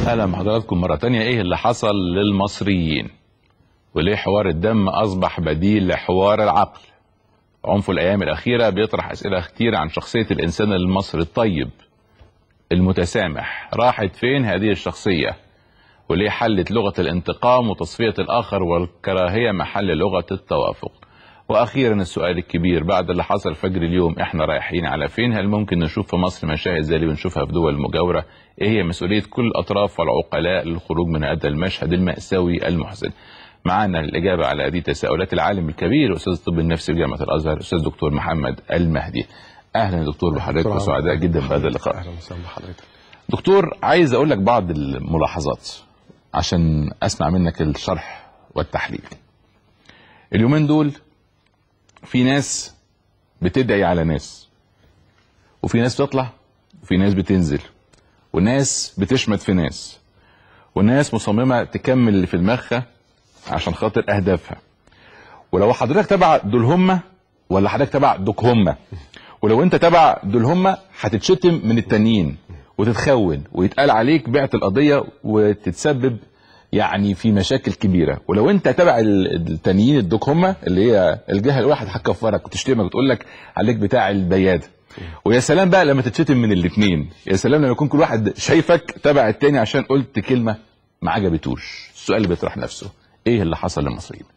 اهلا بحضراتكم مره تانية ايه اللي حصل للمصريين وليه حوار الدم اصبح بديل لحوار العقل عنف الايام الاخيره بيطرح اسئله كتير عن شخصيه الانسان المصري الطيب المتسامح راحت فين هذه الشخصيه وليه حلت لغه الانتقام وتصفيه الاخر والكراهيه محل لغه التوافق واخيرا السؤال الكبير بعد اللي حصل فجر اليوم احنا رايحين على فين هل ممكن نشوف في مصر مشاهد زي اللي بنشوفها في دول المجاوره ايه هي مسؤوليه كل الاطراف والعقلاء للخروج من هذا المشهد الماساوي المحزن معنا للاجابه على هذه التساؤلات العالم الكبير استاذ الطب النفسي بجامعه الازهر استاذ دكتور محمد المهدي اهلا يا دكتور بحضرتك وسعداء جدا بهذا اللقاء اهلا وسهلا بحضرتك دكتور عايز اقول لك بعض الملاحظات عشان اسمع منك الشرح والتحليل اليومين دول في ناس بتدعي على ناس وفي ناس بتطلع وفي ناس بتنزل وناس بتشمت في ناس وناس مصممة تكمل اللي في دماغها عشان خاطر أهدافها ولو حضرتك تبع دول هما ولا حضرتك تبع دوك هما ولو انت تبع دول هما هتتشتم من التانيين وتتخون ويتقال عليك بعت القضية وتتسبب يعني في مشاكل كبيره ولو انت تبع التانيين الدوك هما اللي هي الجهه الواحد هتكفرك وتشتمك وتقول لك عليك بتاع البياده ويا سلام بقى لما تتشتم من الاثنين يا سلام لما يكون كل واحد شايفك تبع التاني عشان قلت كلمه ما عجبتوش السؤال اللي بيطرح نفسه ايه اللي حصل للمصريين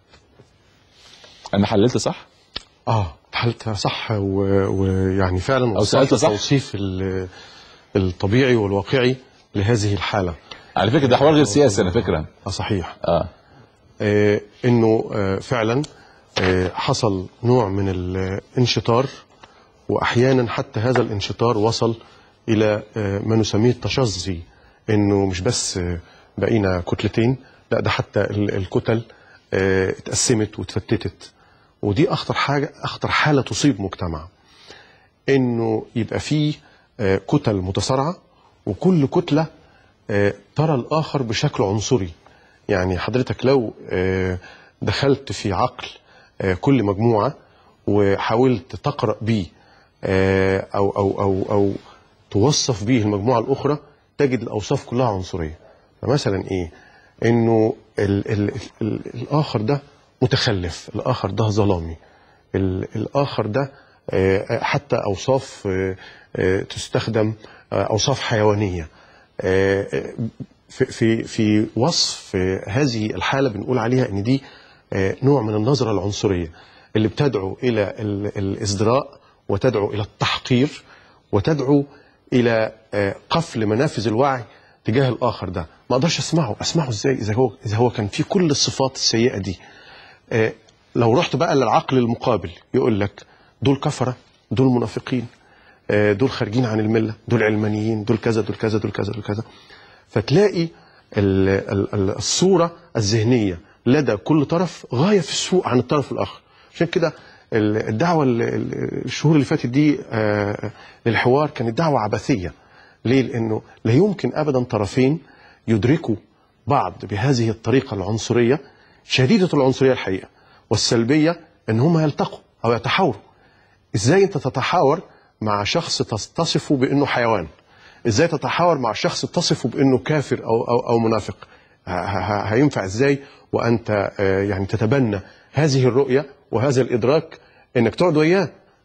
انا حللت صح اه حلت صح و- ويعني فعلا أو سألت وصلت صح؟ التوصيف ال- الطبيعي والواقعي لهذه الحاله على فكره ده حوار غير سياسي على فكره اه صحيح اه آه انه آه فعلا آه حصل نوع من الانشطار واحيانا حتى هذا الانشطار وصل الى آه ما نسميه التشظي انه مش بس آه بقينا كتلتين لا ده حتى ال- الكتل آه اتقسمت واتفتتت ودي اخطر حاجه اخطر حاله تصيب مجتمع انه يبقى فيه آه، كتل متصارعه وكل كتله آه، ترى الاخر بشكل عنصري يعني حضرتك لو آه، دخلت في عقل آه، كل مجموعه وحاولت تقرا بيه آه، او او او او توصف بيه المجموعه الاخرى تجد الاوصاف كلها عنصريه فمثلا ايه انه ال ال ال الاخر ده متخلف الاخر ده ظلامي ال- الاخر ده آه، حتى اوصاف آه، آه، تستخدم آه، اوصاف حيوانيه آه، آه، في في في وصف آه، هذه الحاله بنقول عليها ان دي آه، نوع من النظره العنصريه اللي بتدعو الى ال- الازدراء وتدعو الى التحقير وتدعو الى آه، قفل منافذ الوعي تجاه الاخر ده ما اقدرش اسمعه اسمعه ازاي اذا هو اذا هو كان فيه كل الصفات السيئه دي آه، لو رحت بقى للعقل المقابل يقول لك دول كفره دول منافقين آه، دول خارجين عن المله دول علمانيين دول كذا دول كذا دول كذا دول كذا فتلاقي ال- ال- ال- الصوره الذهنيه لدى كل طرف غايه في السوء عن الطرف الاخر عشان كده ال- الدعوه ال- ال- الشهور اللي فاتت دي آه، للحوار كانت دعوه عبثيه ليه؟ لانه لا يمكن ابدا طرفين يدركوا بعض بهذه الطريقه العنصريه شديده العنصريه الحقيقه والسلبيه ان هم يلتقوا او يتحاوروا ازاي انت تتحاور مع شخص تصفه بانه حيوان ازاي تتحاور مع شخص تصفه بانه كافر او او او منافق ه- ه- هينفع ازاي وانت آه، يعني تتبنى هذه الرؤيه وهذا الادراك انك تقعد وياه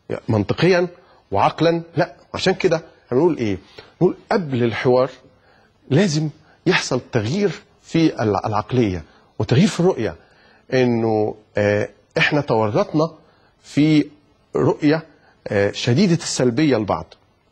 منطقيا وعقلا لا عشان كده هنقول ايه نقول قبل الحوار لازم يحصل تغيير في الع- العقليه وتغيير في الرؤيه انه آه، احنا تورطنا في رؤيه آه، شديده السلبيه لبعض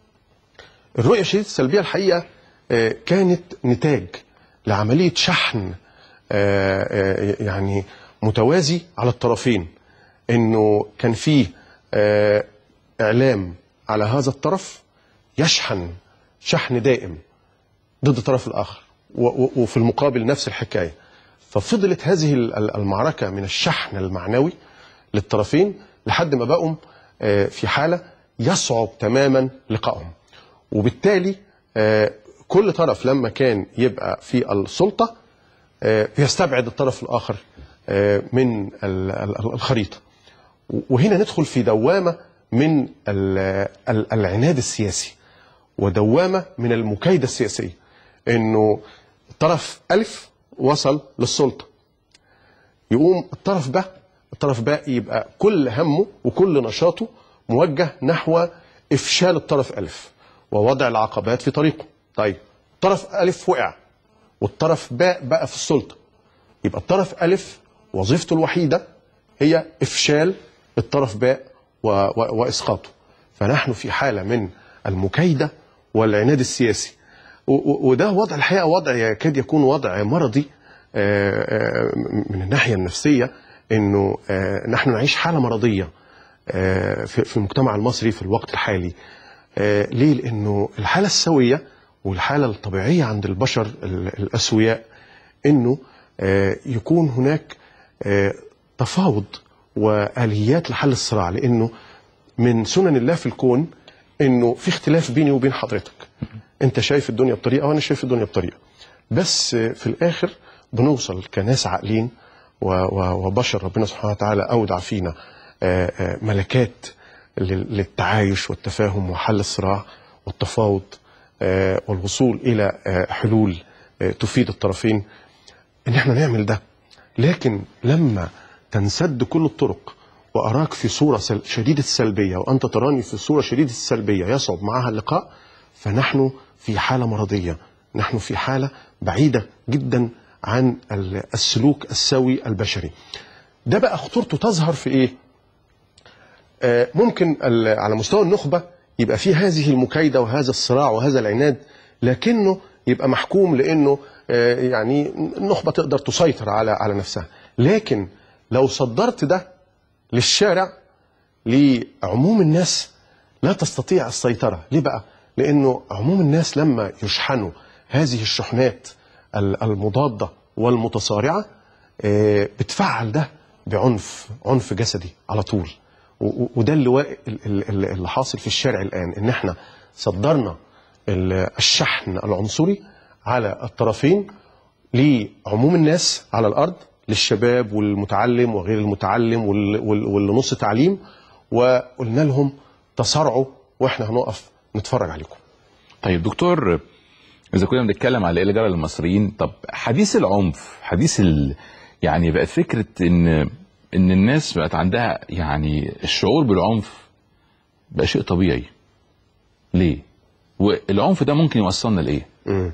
الرؤيه الشديده السلبيه الحقيقه آه، كانت نتاج لعمليه شحن آه، آه، يعني متوازي على الطرفين انه كان فيه آه، اعلام على هذا الطرف يشحن شحن دائم ضد الطرف الاخر و- و- وفي المقابل نفس الحكايه ففضلت هذه ال- ال- المعركه من الشحن المعنوي للطرفين لحد ما بقوا آه، في حاله يصعب تماما لقائهم وبالتالي آه، كل طرف لما كان يبقى في السلطه آه، بيستبعد الطرف الاخر آه، من ال- ال- الخريطه وهنا ندخل في دوامه من ال- ال- العناد السياسي ودوامه من المكايده السياسيه انه طرف الف وصل للسلطه يقوم الطرف ب الطرف ب يبقى كل همه وكل نشاطه موجه نحو افشال الطرف الف ووضع العقبات في طريقه طيب طرف الف وقع والطرف باء بقى في السلطه يبقى الطرف الف وظيفته الوحيده هي افشال الطرف باء و- و- واسقاطه فنحن في حاله من المكايده والعناد السياسي و- و- وده وضع الحقيقه وضع يكاد يكون وضع مرضي آه، آه، من الناحيه النفسيه انه آه، نحن نعيش حاله مرضيه آه، في في المجتمع المصري في الوقت الحالي آه، ليه؟ لانه الحاله السويه والحاله الطبيعيه عند البشر ال- الاسوياء انه آه، يكون هناك آه، تفاوض واليات لحل الصراع لانه من سنن الله في الكون انه في اختلاف بيني وبين حضرتك انت شايف الدنيا بطريقه وانا شايف الدنيا بطريقه بس آه، في الاخر بنوصل كناس عاقلين و- و- وبشر ربنا سبحانه وتعالى اودع فينا آه، آه، ملكات لل- للتعايش والتفاهم وحل الصراع والتفاوض آه، والوصول الى آه، حلول آه، تفيد الطرفين ان احنا نعمل ده لكن لما تنسد كل الطرق واراك في صوره سل- شديده السلبيه وانت تراني في صوره شديده السلبيه يصعب معها اللقاء فنحن في حاله مرضيه نحن في حاله بعيده جدا عن ال- السلوك السوي البشري ده بقى خطورته تظهر في ايه آه، ممكن ال- على مستوى النخبة يبقى في هذه المكايدة وهذا الصراع وهذا العناد لكنه يبقى محكوم لأنه آه، يعني النخبة تقدر تسيطر على على نفسها لكن لو صدرت ده للشارع لعموم الناس لا تستطيع السيطرة ليه بقى؟ لأنه عموم الناس لما يشحنوا هذه الشحنات ال- المضادة والمتصارعة آه، بتفعل ده بعنف عنف جسدي على طول و- و- وده اللي وا- ال- ال- اللي حاصل في الشارع الآن إن احنا صدرنا ال- الشحن العنصري على الطرفين لعموم الناس على الارض للشباب والمتعلم وغير المتعلم وال- وال- واللي نص تعليم وقلنا لهم تصارعوا واحنا هنقف نتفرج عليكم طيب دكتور اذا كنا بنتكلم على ايه اللي جرى للمصريين طب حديث العنف حديث ال... يعني بقت فكره ان ان الناس بقت عندها يعني الشعور بالعنف بقى شيء طبيعي ليه والعنف ده ممكن يوصلنا لايه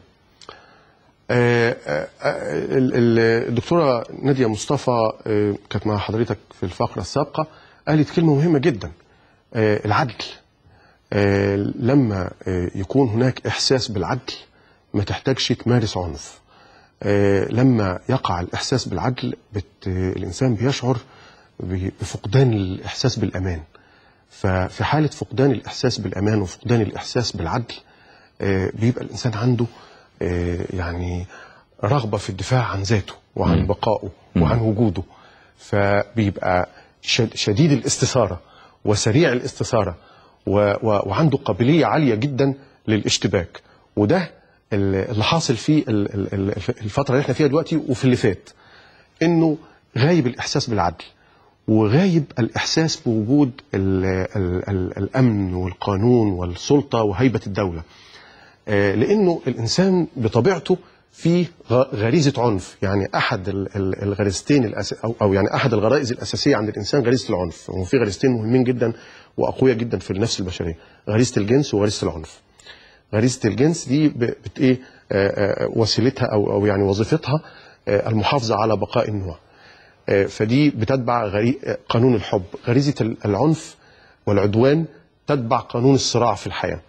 آه، آه، آه، ال- ال- الدكتوره ناديه مصطفى آه، كانت مع حضرتك في الفقره السابقه قالت كلمه مهمه جدا آه، العدل آه، لما آه، يكون هناك احساس بالعدل ما تحتاجش تمارس عنف آه، لما يقع الاحساس بالعدل بت... الانسان بيشعر ب- بفقدان الاحساس بالامان ففي حاله فقدان الاحساس بالامان وفقدان الاحساس بالعدل آه، بيبقى الانسان عنده آه، يعني رغبه في الدفاع عن ذاته وعن مم. بقائه مم. وعن وجوده فبيبقى شد- شديد الاستثاره وسريع الاستثاره و- و- وعنده قابليه عاليه جدا للاشتباك وده ال- اللي حاصل في ال- ال- ال- الفتره اللي احنا فيها دلوقتي وفي اللي فات انه غايب الاحساس بالعدل وغايب الاحساس بوجود ال ال ال الامن والقانون والسلطه وهيبه الدوله آه، لانه الانسان بطبيعته في غ- غريزه عنف يعني احد ال- ال- الغريزتين الأس... او او يعني احد الغرائز الاساسيه عند الانسان غريزه العنف وفي غريزتين مهمين جدا واقوياء جدا في النفس البشريه غريزه الجنس وغريزه العنف غريزه الجنس دي ب- بت ايه آه، آه، وسيلتها او او يعني وظيفتها آه، المحافظه على بقاء النوع آه، فدي بتتبع غري... آه، قانون الحب غريزه ال- العنف والعدوان تتبع قانون الصراع في الحياه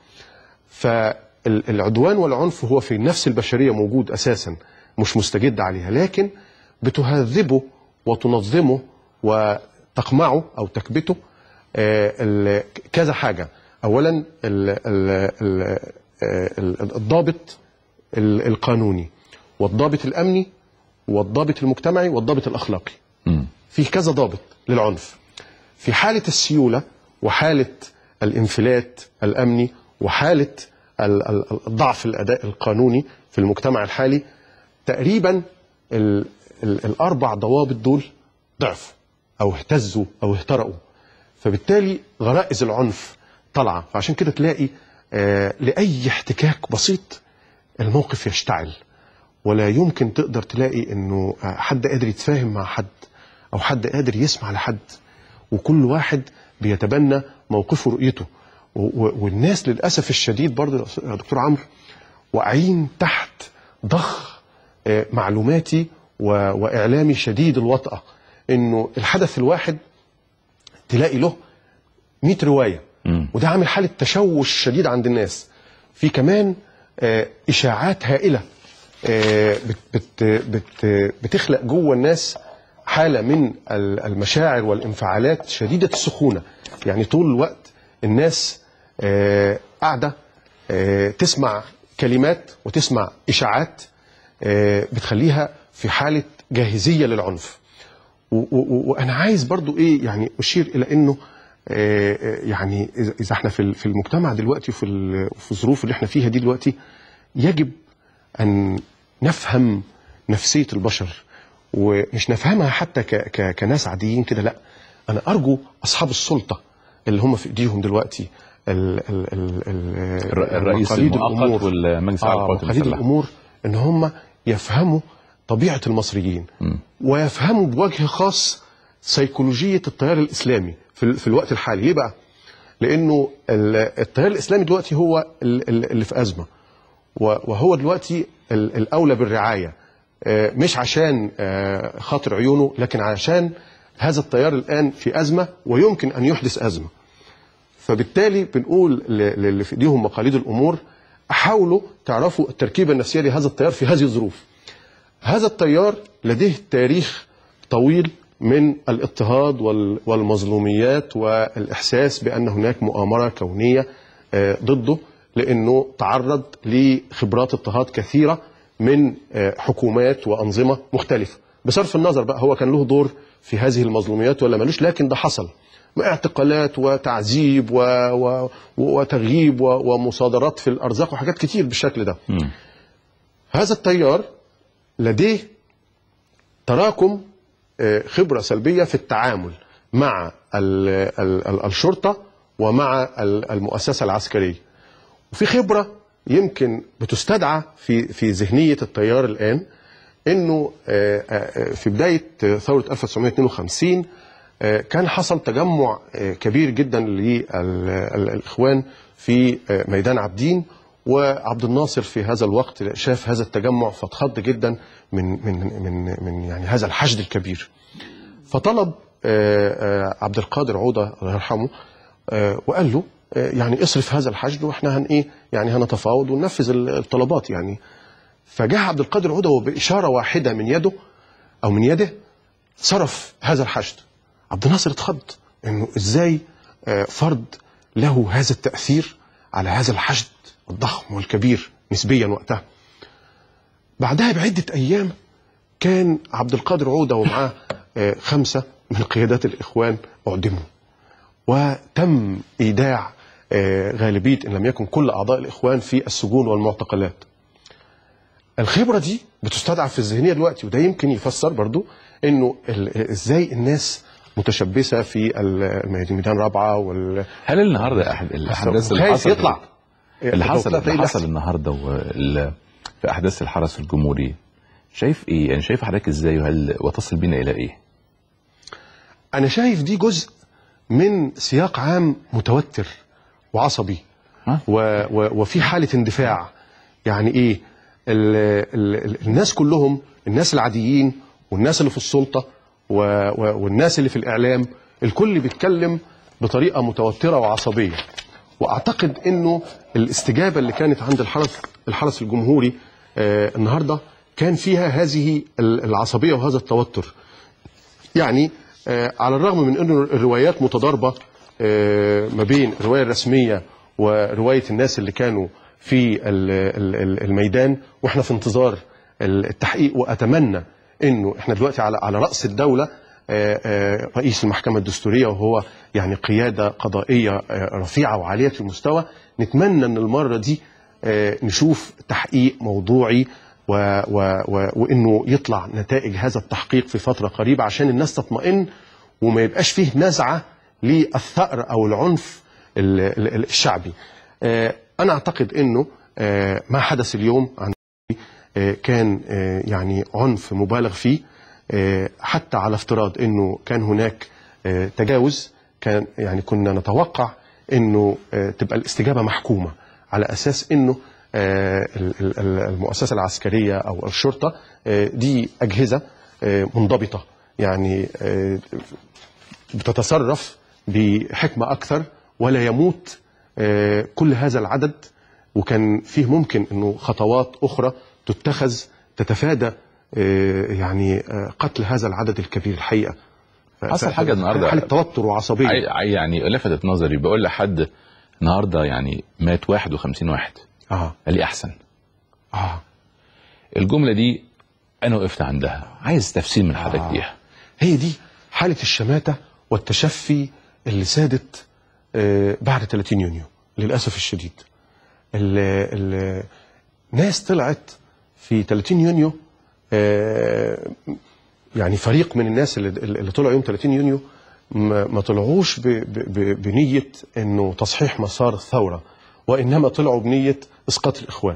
فالعدوان والعنف هو في النفس البشريه موجود اساسا مش مستجد عليها لكن بتهذبه وتنظمه وتقمعه او تكبته آه، ال- كذا حاجه اولا ال- ال- ال- آه، ال- الضابط ال- القانوني والضابط الامني والضابط المجتمعي والضابط الاخلاقي مم. في كذا ضابط للعنف في حالة السيولة وحالة الانفلات الأمني وحالة ال- ال- الضعف الأداء القانوني في المجتمع الحالي تقريبا ال ال الأربع ضوابط دول ضعفوا أو اهتزوا أو اهترأوا فبالتالي غرائز العنف طالعة فعشان كده تلاقي آه لأي احتكاك بسيط الموقف يشتعل ولا يمكن تقدر تلاقي انه حد قادر يتفاهم مع حد او حد قادر يسمع لحد وكل واحد بيتبنى موقفه ورؤيته و- و- والناس للاسف الشديد برضه يا دكتور عمرو واقعين تحت ضخ آه، معلوماتي و- واعلامي شديد الوطأه انه الحدث الواحد تلاقي له 100 روايه مم. وده عامل حاله تشوش شديد عند الناس في كمان آه، اشاعات هائله آه، بت بت بت بتخلق جوه الناس حاله من ال- المشاعر والانفعالات شديده السخونه يعني طول الوقت الناس آه، قاعده آه، تسمع كلمات وتسمع اشاعات آه، بتخليها في حاله جاهزيه للعنف و- و- و- وانا عايز برضو ايه يعني اشير الى انه آه، آه، يعني اذا إذا احنا في ال- في المجتمع دلوقتي وفي ال- وفي الظروف اللي احنا فيها دي دلوقتي يجب ان نفهم نفسيه البشر ومش نفهمها حتى ك ك كناس عاديين كده لا انا ارجو اصحاب السلطه اللي هم في ايديهم دلوقتي ال ال ال ال الر- الرئيس مقاليد المؤقت الأمور. والمجلس الأعلى آه للقوات مقاليد المسلحة. الامور ان هم يفهموا طبيعه المصريين ويفهموا بوجه خاص سيكولوجيه التيار الاسلامي في, ال- في الوقت الحالي ليه بقى؟ لانه ال- التيار الاسلامي دلوقتي هو ال- ال- اللي في ازمه و- وهو دلوقتي ال- الاولى بالرعايه آه، مش عشان آه، خاطر عيونه لكن عشان هذا التيار الان في ازمه ويمكن ان يحدث ازمه فبالتالي بنقول ل- للي في ايديهم مقاليد الامور حاولوا تعرفوا التركيبه النفسيه لهذا التيار في هذه الظروف. هذا التيار لديه تاريخ طويل من الاضطهاد وال- والمظلوميات والاحساس بان هناك مؤامره كونيه آه، ضده لانه تعرض لخبرات اضطهاد كثيره من آه، حكومات وانظمه مختلفه. بصرف النظر بقى هو كان له دور في هذه المظلوميات ولا ملوش لكن ده حصل. اعتقالات وتعذيب و... و... وتغييب و... ومصادرات في الارزاق وحاجات كتير بالشكل ده. مم. هذا التيار لديه تراكم آه، خبرة سلبية في التعامل مع ال ال ال الشرطة ومع ال- المؤسسة العسكرية وفي خبرة يمكن بتستدعى في في ذهنية التيار الآن انه آه، آه، في بداية ثورة 1952 آه، كان حصل تجمع آه، كبير جدا للإخوان في آه، ميدان عابدين وعبد الناصر في هذا الوقت شاف هذا التجمع فاتخض جدا من من من من يعني هذا الحشد الكبير فطلب آه، آه، عبد القادر عوده الله يرحمه آه، وقال له آه، يعني اصرف هذا الحشد واحنا هن ايه يعني هنتفاوض وننفذ الطلبات يعني فجاء عبد القادر عوده وباشاره واحده من يده او من يده صرف هذا الحشد عبد الناصر اتخض انه ازاي آه، فرد له هذا التاثير على هذا الحشد الضخم والكبير نسبيا وقتها بعدها بعده ايام كان عبد القادر عوده ومعاه آه، خمسه من قيادات الاخوان اعدموا وتم ايداع آه، غالبيه ان لم يكن كل اعضاء الاخوان في السجون والمعتقلات الخبره دي بتستدعى في الذهنيه دلوقتي وده يمكن يفسر برضو انه ال- ازاي الناس متشبثه في ال- ميدان رابعه وال هل النهارده أحد الاحداث اللي خايف حصلت يطلع اللي لو حصل طلع اللي تلاقيه حصل النهارده وال- في احداث الحرس الجمهوري شايف ايه يعني شايف حضرتك ازاي وهل وتصل بينا الى ايه انا شايف دي جزء من سياق عام متوتر وعصبي ها؟ و و وفي حاله اندفاع يعني ايه ال ال ال الناس كلهم الناس العاديين والناس اللي في السلطه و و والناس اللي في الاعلام الكل بيتكلم بطريقه متوتره وعصبيه واعتقد انه الاستجابه اللي كانت عند الحرس الحرس الجمهوري آه النهارده كان فيها هذه ال- العصبيه وهذا التوتر يعني آه، على الرغم من انه الروايات متضاربه آه، ما بين الروايه الرسميه وروايه الناس اللي كانوا في ال- ال- ال- الميدان واحنا في انتظار ال- التحقيق واتمنى انه احنا دلوقتي على على راس الدوله آه، آه، رئيس المحكمه الدستوريه وهو يعني قياده قضائيه آه، رفيعه وعاليه المستوى نتمنى ان المره دي آه، نشوف تحقيق موضوعي و و و وانه يطلع نتائج هذا التحقيق في فتره قريبه عشان الناس تطمئن وما يبقاش فيه نزعه للثأر او العنف ال- ال- ال- الشعبي. آه، انا اعتقد انه آه، ما حدث اليوم عن آه، كان آه، يعني عنف مبالغ فيه آه، حتى على افتراض انه كان هناك آه، تجاوز كان يعني كنا نتوقع انه آه، تبقى الاستجابه محكومه على اساس انه آه، ال- ال- ال- المؤسسه العسكريه او الشرطه آه، دي اجهزه آه، منضبطه يعني آه، بتتصرف بحكمه اكثر ولا يموت آه، كل هذا العدد وكان فيه ممكن انه خطوات اخرى تتخذ تتفادى آه، يعني آه، قتل هذا العدد الكبير الحقيقه حصل حاجة النهاردة. حاله توتر وعصبيه عي- عي- يعني لفتت نظري بقول لحد النهارده يعني مات 51 واحد اه قال لي احسن اه الجمله دي انا وقفت عندها عايز تفسير من حضرتك آه. ليها هي دي حالة الشماتة والتشفي اللي سادت آه، بعد 30 يونيو للأسف الشديد ال- ال- ناس طلعت في 30 يونيو آه، يعني فريق من الناس اللي, اللي طلعوا يوم 30 يونيو ما ما طلعوش ب- ب- ب- بنية انه تصحيح مسار الثورة وانما طلعوا بنية اسقاط الاخوان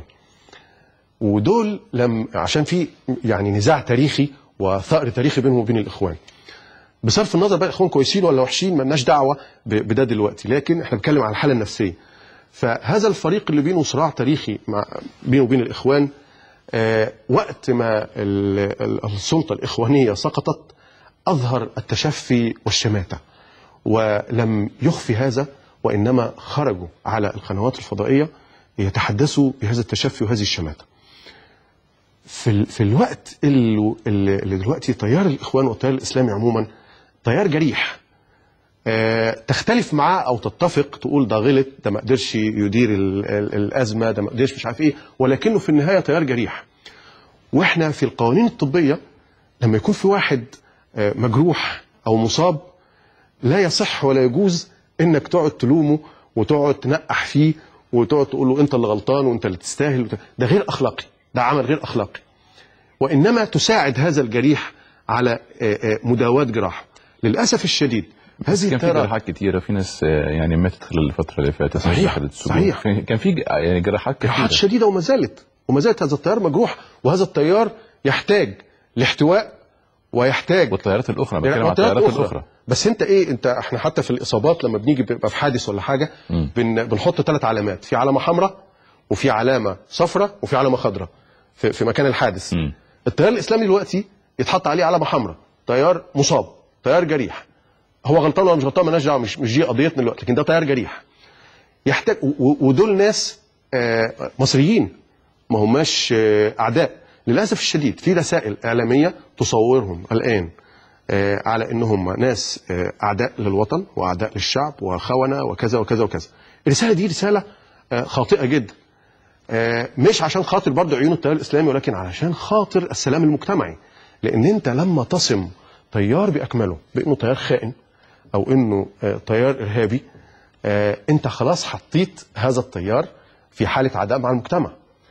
ودول لم عشان في يعني نزاع تاريخي وثأر تاريخي بينهم وبين الاخوان بصرف النظر بقى الاخوان كويسين ولا وحشين ملناش دعوه ب- بده دلوقتي لكن احنا بنتكلم على الحاله النفسيه فهذا الفريق اللي بينه صراع تاريخي مع بينه وبين الاخوان آه وقت ما ال- ال- السلطه الاخوانيه سقطت اظهر التشفي والشماته ولم يخفي هذا وانما خرجوا على القنوات الفضائيه يتحدثوا بهذا التشفي وهذه الشماته في ال... في الوقت اللي, اللي دلوقتي تيار الاخوان والتيار الاسلامي عموما تيار جريح آه تختلف معاه او تتفق تقول ده غلط ده ما قدرش يدير ال... ال... الازمه ده ما قدرش مش عارف ايه ولكنه في النهايه تيار جريح واحنا في القوانين الطبيه لما يكون في واحد آه مجروح او مصاب لا يصح ولا يجوز انك تقعد تلومه وتقعد تنقح فيه وتقعد تقول له انت اللي غلطان وانت اللي تستاهل وت- ده غير اخلاقي ده عمل غير اخلاقي وانما تساعد هذا الجريح على آه، آه، مداواة جراحه للاسف الشديد بس هذه كان في التيارات جراحات كتيره في ناس آه، يعني ماتت خلال الفتره اللي فاتت صحيح، ناس دخلت السجون. صحيح. في- كان في ج- يعني جراحات جراحات كتيره شديده وما زالت وما زالت هذا التيار مجروح وهذا التيار يحتاج لاحتواء ويحتاج والطيارات الاخرى يعني بتكلم عن معطيات الطيارات أخرى. الاخرى بس انت ايه انت احنا حتى في الاصابات لما بنيجي بيبقى في حادث ولا حاجه مم. بن بنحط ثلاث علامات في علامه حمراء وفي علامه صفراء وفي علامه خضراء في, في مكان الحادث مم. التيار الاسلامي دلوقتي يتحط عليه علامه حمراء تيار مصاب تيار جريح هو غلطان ولا مش غلطان مالناش دعوه مش مش دي قضيتنا دلوقتي لكن ده تيار جريح يحتاج و- و- ودول ناس آه، مصريين ما هماش آه، اعداء للاسف الشديد في رسائل اعلاميه تصورهم الان آه، على ان هم ناس آه، اعداء للوطن واعداء للشعب وخونه وكذا وكذا وكذا الرساله دي رساله آه، خاطئه جدا آه، مش عشان خاطر برضه عيون التيار الاسلامي ولكن علشان خاطر السلام المجتمعي لان انت لما تصم تيار باكمله بانه تيار خائن او انه آه، تيار ارهابي آه، انت خلاص حطيت هذا التيار في حاله عداء مع المجتمع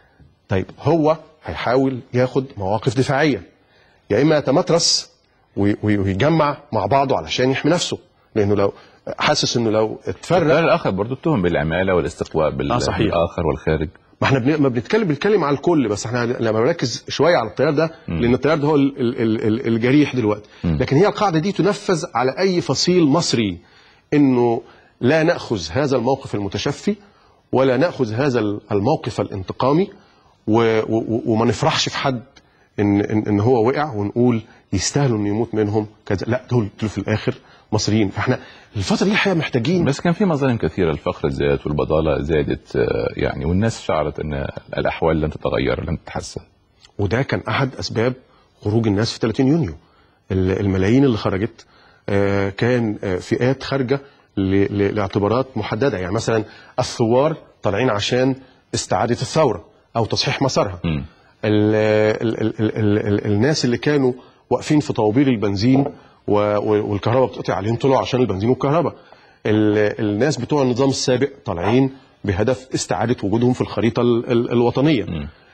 طيب هو هيحاول ياخد مواقف دفاعيه يا اما يتمترس وي- وي- ويجمع مع بعضه علشان يحمي نفسه لانه لو حاسس انه لو اتفرق التيار الاخر برضه اتهم بالعماله والاستقواء بال- آه، صحيح. بالاخر والخارج ما احنا بن- ما بنتكلم بنتكلم على الكل بس احنا لما بنركز شويه على التيار ده لان التيار ده هو ال- ال- ال- ال- الجريح دلوقتي لكن هي القاعده دي تنفذ على اي فصيل مصري انه لا ناخذ هذا الموقف المتشفي ولا ناخذ هذا ال- الموقف الانتقامي و- و- وما نفرحش في حد ان ان, إن هو وقع ونقول يستاهلوا انه يموت منهم كذا لا دول دول في الاخر مصريين فاحنا الفتره دي الحقيقه محتاجين بس كان في مظالم كثيره الفقر زاد والبضاله زادت آه، يعني والناس شعرت ان الاحوال لن تتغير لن تتحسن وده كان احد اسباب خروج الناس في 30 يونيو ال- الملايين اللي خرجت آه، كان آه، فئات خارجه ل- ل- لاعتبارات محدده يعني مثلا الثوار طالعين عشان استعاده الثوره او تصحيح مسارها مم. ال ال ال ال ال ال الناس اللي كانوا واقفين في طوابير البنزين و- و- والكهرباء بتقطع عليهم طلعوا عشان البنزين والكهرباء ال- الناس بتوع النظام السابق طالعين بهدف استعاده وجودهم في الخريطه ال- ال- الوطنيه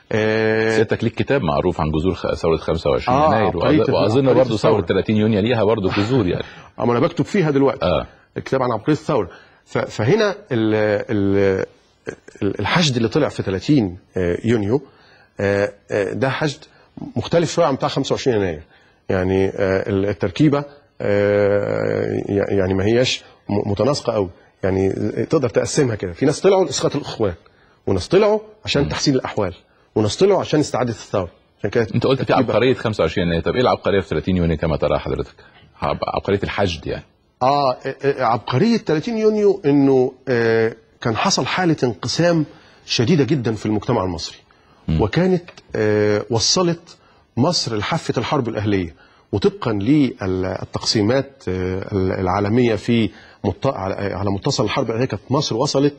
آه، سيادتك ليك كتاب معروف عن جذور خ- ثوره 25 آه، يناير عبقرية وأظ- ال- واظن عبقرية برضه ثوره الثورة. 30 يونيو ليها برضه جذور يعني اما انا بكتب فيها دلوقتي اه الكتاب عن عبقريه الثوره ف- فهنا ال ال الحشد اللي طلع في 30 آه، يونيو آه، آه، ده حشد مختلف شويه عن بتاع 25 يناير يعني آه، التركيبه آه، يعني ما هياش م- متناسقه قوي يعني تقدر تقسمها كده في ناس طلعوا لاسقاط الاخوان وناس طلعوا عشان تحسين الاحوال وناس طلعوا عشان استعاده الثوره عشان كده انت قلت في التركيبة- عبقريه 25 يناير طب ايه العبقريه في 30 يونيو كما ترى حضرتك؟ عب- عبقريه الحشد يعني اه آه، عبقريه 30 يونيو انه آه، كان حصل حاله انقسام شديده جدا في المجتمع المصري وكانت آه، وصلت مصر لحافه الحرب الاهليه وطبقا للتقسيمات آه، العالميه في مت- على على متصل الحرب الاهليه كانت مصر وصلت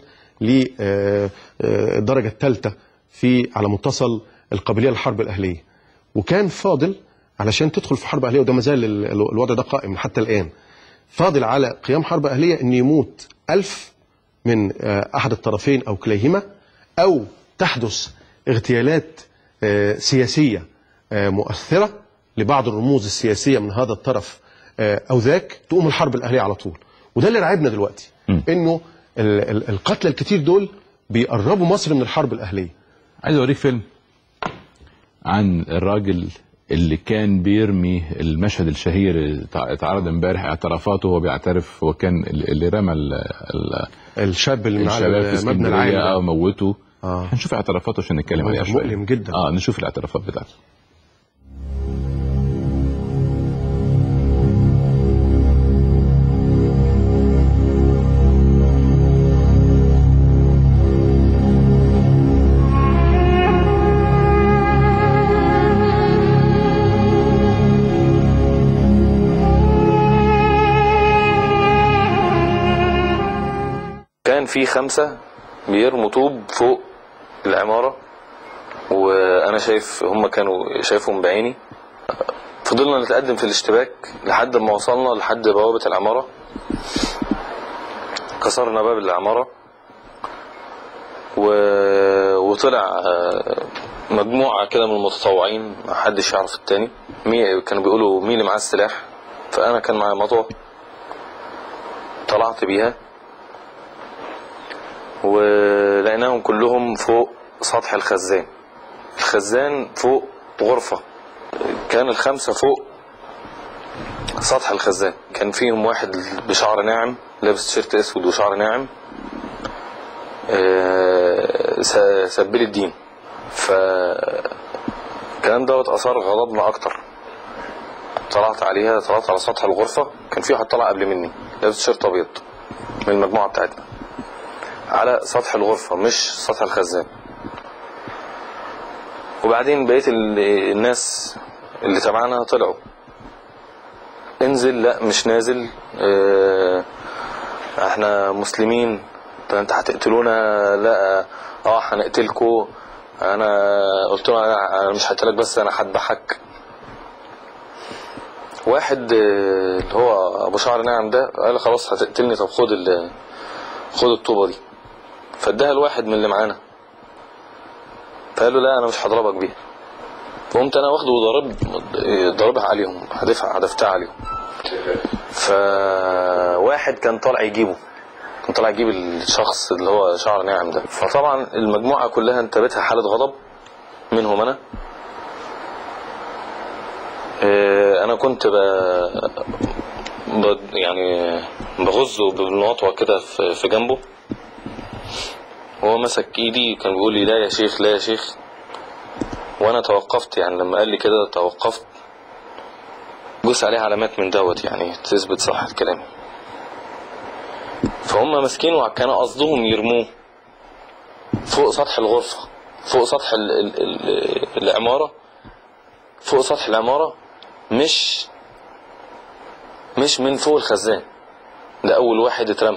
للدرجه الثالثه في على متصل القابليه للحرب الاهليه وكان فاضل علشان تدخل في حرب اهليه وده ما زال ال- الوضع ده قائم حتى الان فاضل على قيام حرب أهلية أن يموت ألف من آه، أحد الطرفين أو كليهما أو تحدث اغتيالات آه، سياسية آه، مؤثرة لبعض الرموز السياسية من هذا الطرف آه، أو ذاك تقوم الحرب الأهلية على طول وده اللي راعبنا دلوقتي إنه ال- ال- القتلى الكتير دول بيقربوا مصر من الحرب الأهلية عايز اوريك فيلم عن الراجل اللي كان بيرمي المشهد الشهير اللي اتع- اتعرض امبارح اعترافاته وهو بيعترف هو كان اللي رمى ال- ال- الشاب اللي من على الشباب في مبنى اسكندريه العالي اه موته آه. هنشوف اعترافاته عشان نتكلم عليها منظر شويه مؤلم جدا. اه نشوف الاعترافات بتاعته كان في خمسة بيرموا طوب فوق العمارة وأنا شايف هم كانوا شايفهم بعيني فضلنا نتقدم في الاشتباك لحد ما وصلنا لحد بوابة العمارة كسرنا باب العمارة و... وطلع آه، مجموعة كده من المتطوعين ما حدش يعرف التاني مي... كانوا بيقولوا مين اللي معاه السلاح فأنا كان معايا مطوة طلعت بيها ولقيناهم كلهم فوق سطح الخزان الخزان فوق غرفة كان الخمسة فوق سطح الخزان كان فيهم واحد بشعر ناعم لابس تيشيرت اسود وشعر ناعم آه، س- سبيل الدين ف الكلام دوت اثار غضبنا اكتر طلعت عليها طلعت على سطح الغرفة كان في واحد طلع قبل مني لابس تيشيرت ابيض من المجموعة بتاعتنا على سطح الغرفة مش سطح الخزان وبعدين بقية ال- الناس اللي تبعنا طلعوا انزل لا مش نازل اه احنا مسلمين طب انت هتقتلونا لا اه هنقتلكوا انا قلت له انا أنا مش هقتلك بس انا هذبحك واحد آه، اللي هو ابو شعر ناعم ده قال خلاص هتقتلني طب خد ال- خد الطوبه دي فاداها لواحد من اللي معانا فقال له لا انا مش هضربك بيها فقمت انا واخده وضارب ضاربها عليهم هدفها هدفتها عليهم فواحد كان طالع يجيبه كان طالع يجيب الشخص اللي هو شعر ناعم ده فطبعا المجموعه كلها انتابتها حاله غضب منهم انا آه، انا كنت ب... ب... يعني بغزه بالمطوه كده في في جنبه هو مسك ايدي كان بيقول لي لا يا شيخ لا يا شيخ وانا توقفت يعني لما قال لي كده توقفت بص عليه علامات من دوت يعني تثبت صحة كلامي فهم ماسكينه وكان قصدهم يرموه فوق سطح الغرفة فوق سطح ال ال ال العمارة فوق سطح العمارة مش مش من فوق الخزان ده أول واحد اترمى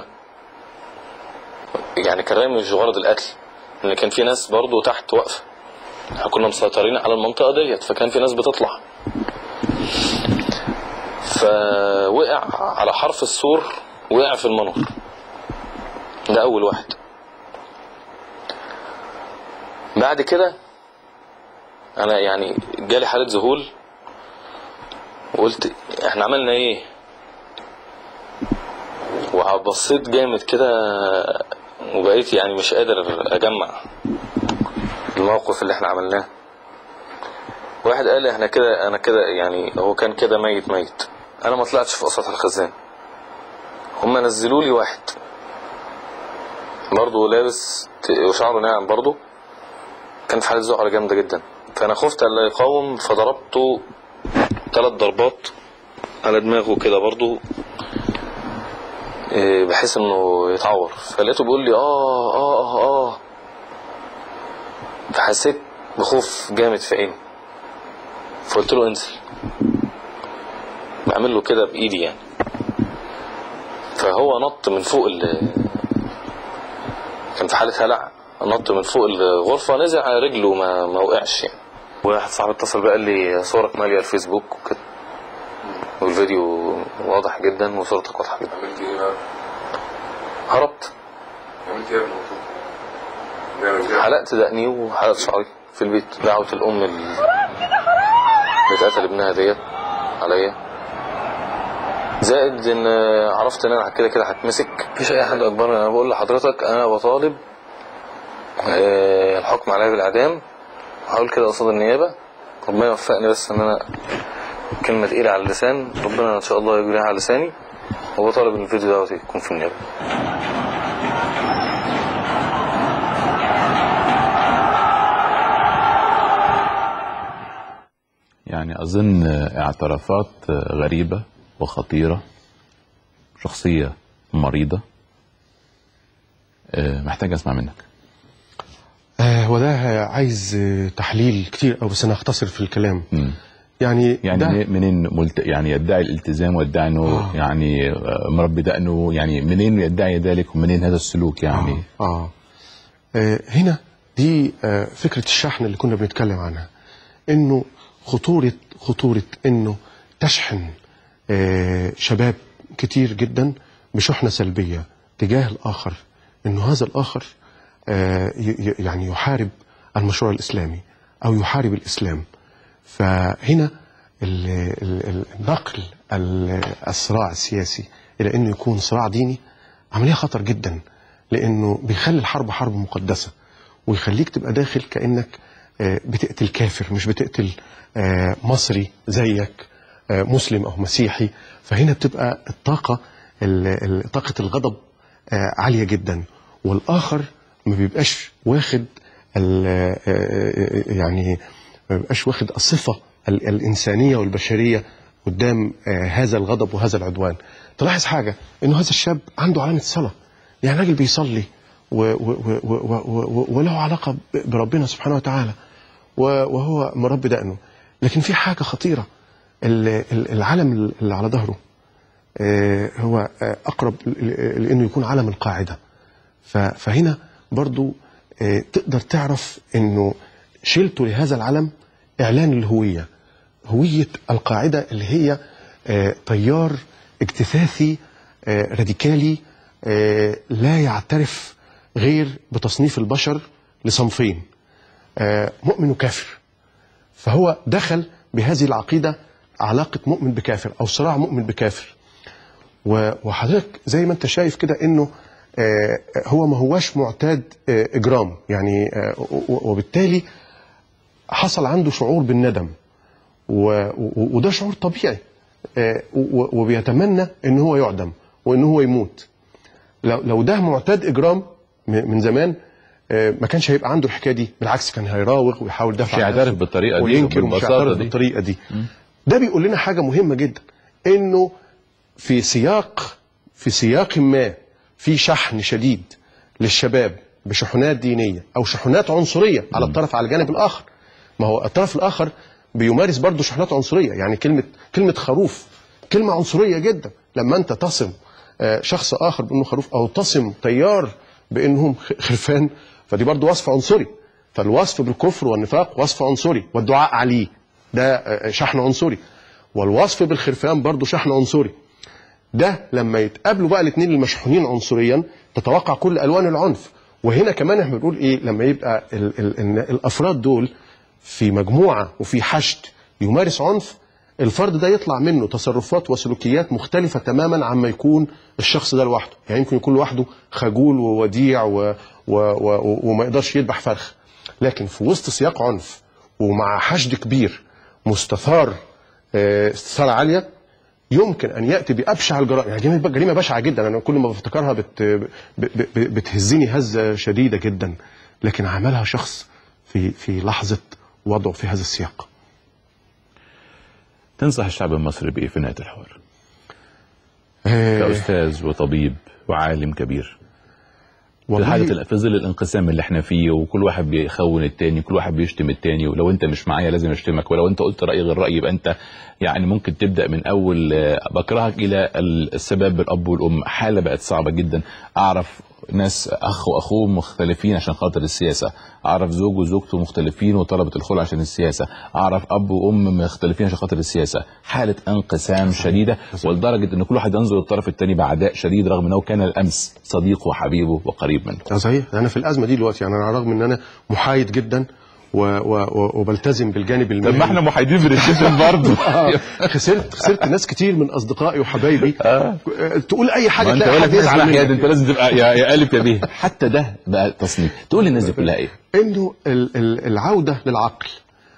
يعني كان رامي مش غرض القتل لأن كان في ناس برضه تحت واقفة احنا كنا مسيطرين على المنطقة ديت فكان في ناس بتطلع فوقع على حرف السور وقع في المنور ده أول واحد بعد كده أنا يعني جالي حالة ذهول وقلت احنا عملنا ايه وبصيت جامد كده وبقيت يعني مش قادر اجمع الموقف اللي احنا عملناه واحد قال لي احنا كده انا كده يعني هو كان كده ميت ميت انا ما طلعتش في قصة الخزان هما نزلوا لي واحد برضه لابس ت- وشعره ناعم برضه كان في حالة ذعر جامدة جدا فانا خفت الا يقاوم فضربته ثلاث ضربات على دماغه كده برضه إيه، بحيث انه يتعور فلقيته بيقول لي اه اه اه اه فحسيت بخوف جامد في عيني فقلت له انزل بعمل له كده بايدي يعني فهو نط من فوق ال كان في حالة هلع نط من فوق الغرفة نزل على رجله ما, ما وقعش يعني واحد صاحبي اتصل بقى قال لي صورك مالية الفيسبوك وكده والفيديو واضح جدا وصورتك واضحة جدا عملت ايه بقى؟ هربت عملت ايه يا ابني؟ نعمل كده حلقت دقني وحلقت شعري في البيت دعوة الأم ال- اللي اتقتل ابنها ديت عليا زائد ان عرفت ان انا كده كده هتمسك مفيش اي حد اكبر انا بقول لحضرتك انا بطالب آه، الحكم عليا بالاعدام هقول كده قصاد النيابه ربنا يوفقني بس ان انا كلمه تقيله على اللسان ربنا ان شاء الله يجريها على لساني وبطالب ان الفيديو دوت يكون في النيابه يعني أظن اعترافات غريبة وخطيرة شخصية مريضة آه، محتاج أسمع منك آه وده عايز آه، تحليل كتير أو بس أنا أختصر في الكلام مم. يعني يعني ده منين- منين ملت... يعني يدعي الالتزام ويدعي انه آه. يعني آه، مربي دقنه يعني منين يدعي ذلك ومنين هذا السلوك يعني آه. آه. آه هنا دي آه فكرة الشحن اللي كنا بنتكلم عنها انه خطورة خطورة انه تشحن آه شباب كتير جدا بشحنة سلبية تجاه الآخر انه هذا الآخر آه ي- ي- يعني يحارب المشروع الإسلامي أو يحارب الإسلام فهنا ال- ال- ال- نقل ال- الصراع السياسي إلى أنه يكون صراع ديني عملية خطر جدا لأنه بيخلي الحرب حرب مقدسة ويخليك تبقى داخل كأنك آه، بتقتل كافر مش بتقتل آه، مصري زيك آه، مسلم أو مسيحي فهنا بتبقى الطاقة ال- ال- طاقة الغضب آه، عالية جدا والآخر ما بيبقاش واخد ال- آه، آه، يعني ما بيبقاش واخد الصفة ال- الإنسانية والبشرية قدام آه، هذا الغضب وهذا العدوان تلاحظ حاجة إنه هذا الشاب عنده علامة صلاة يعني راجل بيصلي و و و و و و وله علاقة ب- بربنا سبحانه وتعالى و- وهو مربي دقنه لكن في حاجة خطيرة ال- ال- العلم اللي على ظهره آه، هو آه، أقرب ل- ل- لأنه يكون علم القاعدة ف- فهنا برضو آه، تقدر تعرف انه شيلته لهذا العلم اعلان الهويه هويه القاعده اللي هي آه، تيار اجتثاثي آه، راديكالي آه، لا يعترف غير بتصنيف البشر لصنفين آه، مؤمن وكافر فهو دخل بهذه العقيده علاقه مؤمن بكافر او صراع مؤمن بكافر و- وحضرتك زي ما انت شايف كده انه آه، هو ما هواش معتاد آه، اجرام يعني آه، و- و- وبالتالي حصل عنده شعور بالندم و- و- وده شعور طبيعي آه، و- وبيتمنى ان هو يعدم وان هو يموت لو لو ده معتاد اجرام م- من زمان آه، ما كانش هيبقى عنده الحكايه دي بالعكس كان هيراوغ ويحاول يدافع مش عن هيعترف نفسه بالطريقة دي وينكر ومش وبالبساطة هيعترف دي. بالطريقه دي ده بيقول لنا حاجه مهمه جدا انه في سياق في سياق ما في شحن شديد للشباب بشحنات دينيه او شحنات عنصريه على الطرف على الجانب الاخر ما هو الطرف الاخر بيمارس برضه شحنات عنصريه يعني كلمه كلمه خروف كلمه عنصريه جدا لما انت تصم آه، شخص اخر بانه خروف او تصم تيار بانهم خ- خرفان فدي برضه وصف عنصري فالوصف بالكفر والنفاق وصف عنصري والدعاء عليه ده آه، شحن عنصري والوصف بالخرفان برضه شحن عنصري ده لما يتقابلوا بقى الاثنين المشحونين عنصريا تتوقع كل الوان العنف وهنا كمان احنا بنقول ايه لما يبقى ال ال ال الافراد دول في مجموعه وفي حشد يمارس عنف الفرد ده يطلع منه تصرفات وسلوكيات مختلفة تماما عما يكون الشخص ده لوحده يعني يمكن يكون لوحده خجول ووديع و... و... و... وما يقدرش يذبح فرخ لكن في وسط سياق عنف ومع حشد كبير مستثار آه، استثارة عالية يمكن ان ياتي بابشع الجرائم يعني جريمه جريمه بشعه جدا انا كل ما بفتكرها بت ب- ب- بتهزني هزه شديده جدا لكن عملها شخص في في لحظه وضعه في هذا السياق تنصح الشعب المصري بايه في نهايه الحوار؟ آه، كاستاذ وطبيب وعالم كبير في والله حاله في ظل الانقسام اللي احنا فيه وكل واحد بيخون التاني كل واحد بيشتم التاني ولو انت مش معايا لازم اشتمك ولو انت قلت راي غير رايي يبقى انت يعني ممكن تبدا من اول آه، بكرهك الى السباب بالاب والام حاله بقت صعبه جدا اعرف ناس اخ واخوه مختلفين عشان خاطر السياسه اعرف زوج وزوجته مختلفين وطلبه الخلع عشان السياسه اعرف اب وام مختلفين عشان خاطر السياسه حاله انقسام شديده ولدرجه ان كل واحد ينظر للطرف الثاني بعداء شديد رغم انه كان الامس صديقه وحبيبه وقريب منه آه، صحيح انا في الازمه دي دلوقتي يعني انا على الرغم ان انا محايد جدا و و و وبلتزم بالجانب طب المهني ما احنا محايدين بنتشتم برضه آه، خسرت خسرت ناس كتير من اصدقائي وحبايبي آه. آه، تقول اي حاجه ما انت تلاقي ولا حد تسمع يزعل حياد منك. انت لازم تبقى يا, يا الف يا ب حتى ده بقى تصنيف تقول للناس دي كلها ايه؟ انه ال- ال- العوده للعقل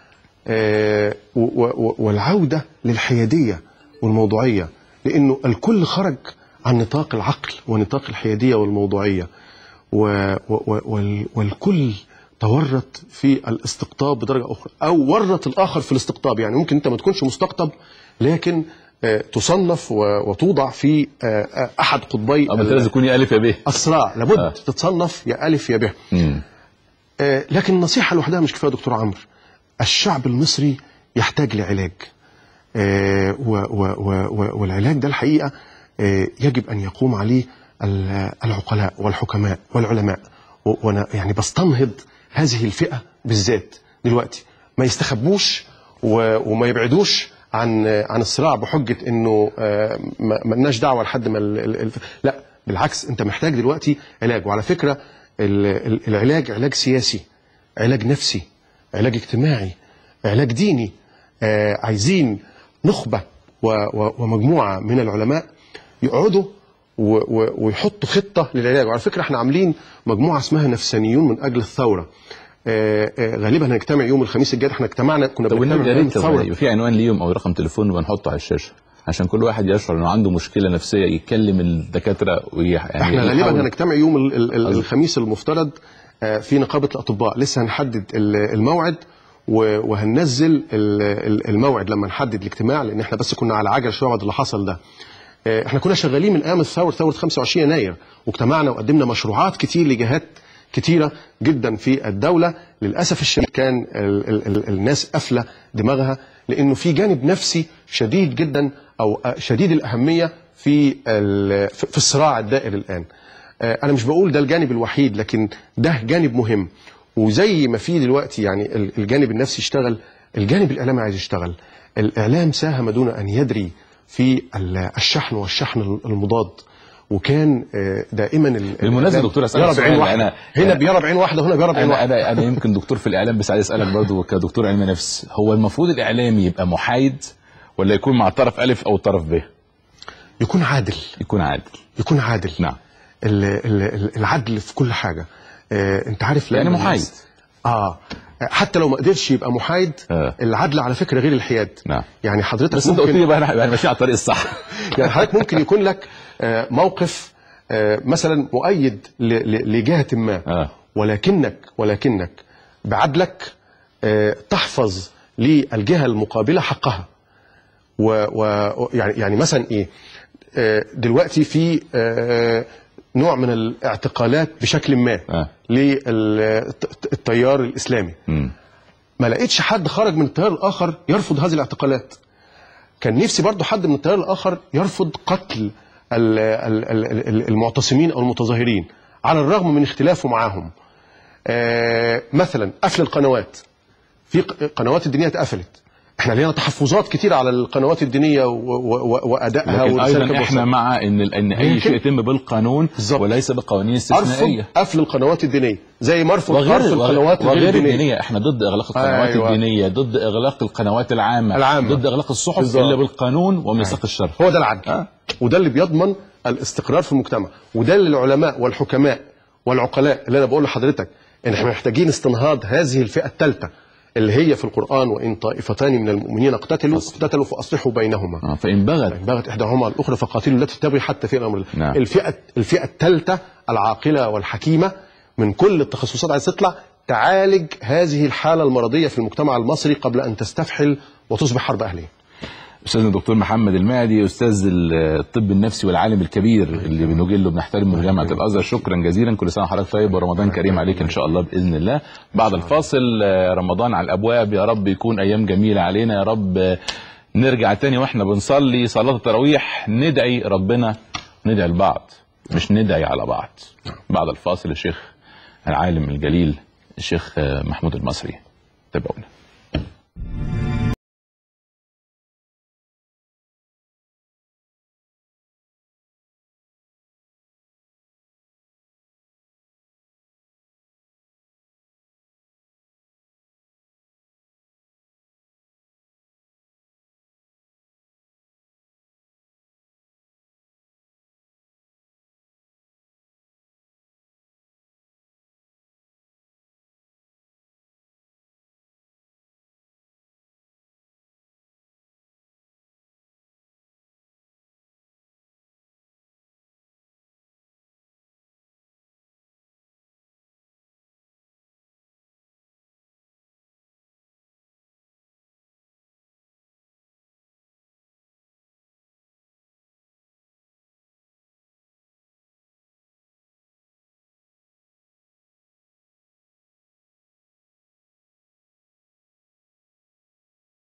آه، و- و- والعوده للحياديه والموضوعيه لانه الكل خرج عن نطاق العقل ونطاق الحياديه والموضوعيه و- و- و- وال- والكل تورط في الاستقطاب بدرجه اخرى او ورط الاخر في الاستقطاب يعني ممكن انت ما تكونش مستقطب لكن آه، تصنف و- وتوضع في آه، آه، احد قطبي اه ما انت لازم تكون يا الف يا ب الصراع لابد آه. تتصنف يا الف يا ب مم. آه، لكن النصيحة لوحدها مش كفاية يا دكتور عمرو الشعب المصري يحتاج لعلاج آه، و- و- و- و- والعلاج ده الحقيقة آه، يجب أن يقوم عليه ال- العقلاء والحكماء والعلماء و- وأنا يعني بستنهض هذه الفئة بالذات دلوقتي ما يستخبوش و- وما يبعدوش عن عن الصراع بحجة إنه آه، ما ما لناش دعوة لحد ما ال- ال- ال- لا بالعكس أنت محتاج دلوقتي علاج وعلى فكرة ال- ال- العلاج علاج سياسي علاج نفسي علاج اجتماعي علاج ديني آه عايزين نخبة و و ومجموعة من العلماء يقعدوا و و ويحطوا خطة للعلاج وعلى فكرة احنا عاملين مجموعة اسمها نفسانيون من أجل الثورة آه آه غالبا هنجتمع يوم الخميس الجاي احنا اجتمعنا كنا طب بنجتمع والنبي يا قدام ريت الثورة طب في عنوان ليهم او رقم تليفون ونحطه على الشاشه عشان كل واحد يشعر انه عنده مشكله نفسيه يكلم الدكاتره ويح... يعني احنا يحاول- غالبا هنجتمع يوم ال- ال- ال- أظن. الخميس المفترض آه، في نقابه الاطباء لسه هنحدد ال- الموعد و- وهننزل ال- ال- الموعد لما نحدد الاجتماع لان احنا بس كنا على عجل شويه بعد اللي حصل ده آه، احنا كنا شغالين من ايام الثوره ثوره 25 يناير واجتمعنا وقدمنا مشروعات كتير لجهات كتيرة جدا في الدولة للأسف الشديد كان ال ال ال الناس قافلة دماغها لأنه في جانب نفسي شديد جدا أو آه، شديد الأهمية في ال- في في الصراع الدائر الآن آه، أنا مش بقول ده الجانب الوحيد لكن ده جانب مهم وزي ما في دلوقتي يعني ال- الجانب النفسي اشتغل الجانب الإعلامي عايز يشتغل الإعلام ساهم دون أن يدري في ال- الشحن والشحن المضاد وكان آه، دائما ال- بالمناسبة الإعلام دكتور أسألك يرى بعين سؤال، واحده أنا- هنا بيرى بعين واحده هنا بيرى بعين انا واحده انا انا يمكن دكتور في الاعلام بس عايز اسالك برضو كدكتور علم نفس هو المفروض الاعلامي يبقى محايد ولا يكون مع طرف الف او طرف ب يكون عادل يكون عادل يكون عادل نعم ال- ال- ال- العدل في كل حاجه آه، انت عارف يعني لما محايد الناس- اه حتى لو ما قدرش يبقى محايد آه. العدل على فكره غير الحياد نعم يعني حضرتك بس انت قلت ممكن لي بقى انا ماشي على الطريق الصح يعني حضرتك ممكن يكون لك آه، موقف آه، مثلا مؤيد ل- ل- لجهه ما اه ولكنك ولكنك بعدلك آه، تحفظ للجهه المقابله حقها و و يعني يعني مثلا ايه آه، دلوقتي في آه، نوع من الاعتقالات بشكل ما اه للتيار الاسلامي امم ما لقيتش حد خرج من التيار الاخر يرفض هذه الاعتقالات كان نفسي برضو حد من التيار الاخر يرفض قتل ال- ال- ال- ال- المعتصمين او المتظاهرين على الرغم من اختلافه معاهم آه، مثلا قفل القنوات في ق- قنوات الدينيه اتقفلت احنا لينا تحفظات كتير على القنوات الدينيه و- و- و- وادائها لكن ورسالة ايضا احنا الوصول. مع ان ان اي لكن- شيء يتم بالقانون بالظبط. وليس بقوانين ارفض استثنائيه قفل القنوات الدينيه زي ما ارفض وغير قفل القنوات وغير الغير الدينيه الدينيه احنا ضد اغلاق القنوات أيوة. الدينيه ضد اغلاق القنوات العامه العامة. ضد اغلاق الصحف بالظبط. الا بالقانون وميثاق الشرع هو ده العدل آه. وده اللي بيضمن الاستقرار في المجتمع وده اللي العلماء والحكماء والعقلاء اللي انا بقول لحضرتك ان احنا محتاجين استنهاض هذه الفئه الثالثه اللي هي في القران وان طائفتان من المؤمنين اقتتلوا اقتتلوا فاصلحوا بينهما آه، فان بغت فإن بغت احداهما الاخرى فقاتلوا التي تبغي حتى في امر الله نعم. الفئه الفئه الثالثه العاقله والحكيمه من كل التخصصات عايز تطلع تعالج هذه الحاله المرضيه في المجتمع المصري قبل ان تستفحل وتصبح حرب اهليه استاذنا الدكتور محمد المهدي استاذ الطب النفسي والعالم الكبير اللي بنجله بنحترمه في جامعه الازهر شكرا جزيلا كل سنه وحضرتك طيب ورمضان كريم عليك ان شاء الله باذن الله بعد الفاصل آه، رمضان على الابواب يا رب يكون ايام جميله علينا يا رب آه، نرجع تاني واحنا بنصلي صلاه التراويح ندعي ربنا ندعي البعض مش ندعي على بعض بعد الفاصل الشيخ العالم الجليل الشيخ آه، محمود المصري تابعونا